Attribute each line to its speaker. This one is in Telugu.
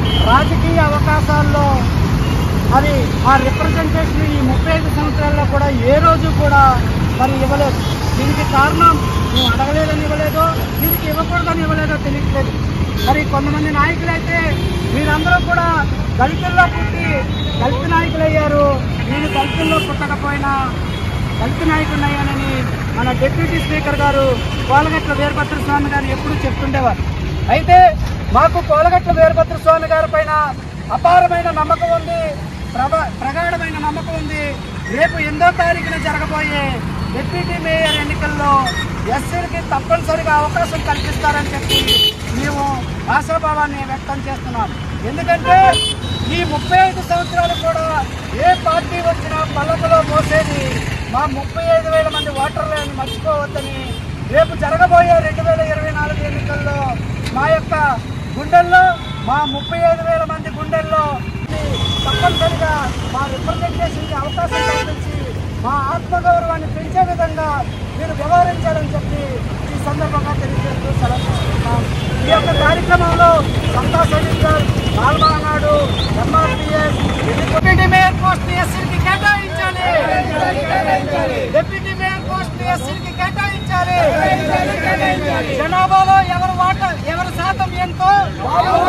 Speaker 1: రాజకీయ అవకాశాల్లో మరి ఆ రిప్రజెంటేషన్ ఈ ముప్పై ఐదు సంవత్సరాల్లో కూడా ఏ రోజు కూడా మరి ఇవ్వలేదు దీనికి కారణం మేము అడగలేదని ఇవ్వలేదో దీనికి ఇవ్వకూడదని ఇవ్వలేదో తెలియట్లేదు మరి కొంతమంది నాయకులు అయితే మీరందరూ కూడా దళితుల్లో పుట్టి దళిత నాయకులు అయ్యారు నేను దళితుల్లో పుట్టకపోయినా దళిత నాయకుడిని అయ్యానని మన డిప్యూటీ స్పీకర్ గారు కోలగట్ల వీరభద్ర స్వామి గారు ఎప్పుడూ చెప్తుండేవారు అయితే మాకు కోలగట్ల వీరభద్ర స్వామి గారి పైన అపారమైన నమ్మకం ఉంది ప్రభ ప్రగాఢమైన నమ్మకం ఉంది రేపు ఎనిమిదో తారీఖున జరగబోయే డిప్యూటీ మేయర్ ఎన్నికల్లో ఎస్సీలకి తప్పనిసరిగా అవకాశం కల్పిస్తారని చెప్పి మేము ఆశాభావాన్ని వ్యక్తం చేస్తున్నాం ఎందుకంటే ఈ ముప్పై ఐదు సంవత్సరాలు కూడా ఏ పార్టీ వచ్చినా పల్లకలో మోసేది మా ముప్పై ఐదు వేల మంది ఓటర్లని మర్చిపోవద్దని రేపు జరగబోయే రెండు వేల ఇరవై నాలుగు ఎన్నికల్లో మా యొక్క గుండెల్లో మా ముప్పై ఐదు వేల మంది గుండెల్లో తప్పనిసరిగా మా రిప్రజెంటేషన్కి అవకాశం కల్పించి మా ఆత్మగౌరవాన్ని పెంచే విధంగా మీరు వ్యవహరించాలని చెప్పి ఈ సందర్భంగా తెలియజేస్తూ సెలవు తీసుకుంటున్నాం ఈ యొక్క కార్యక్రమంలో సంతా సైనికర్ పాల్గొన్నాడు ఎంఆర్పిఎస్ డిప్యూటీ మేయర్ పోస్ట్ ఎస్సీకి కేటాయించాలి డిప్యూటీ మేయర్ పోస్ట్ ఎస్సీకి కేటాయించాలి జనాభాలో ఎవరు వాట ఎవరి శాతం ఎంతో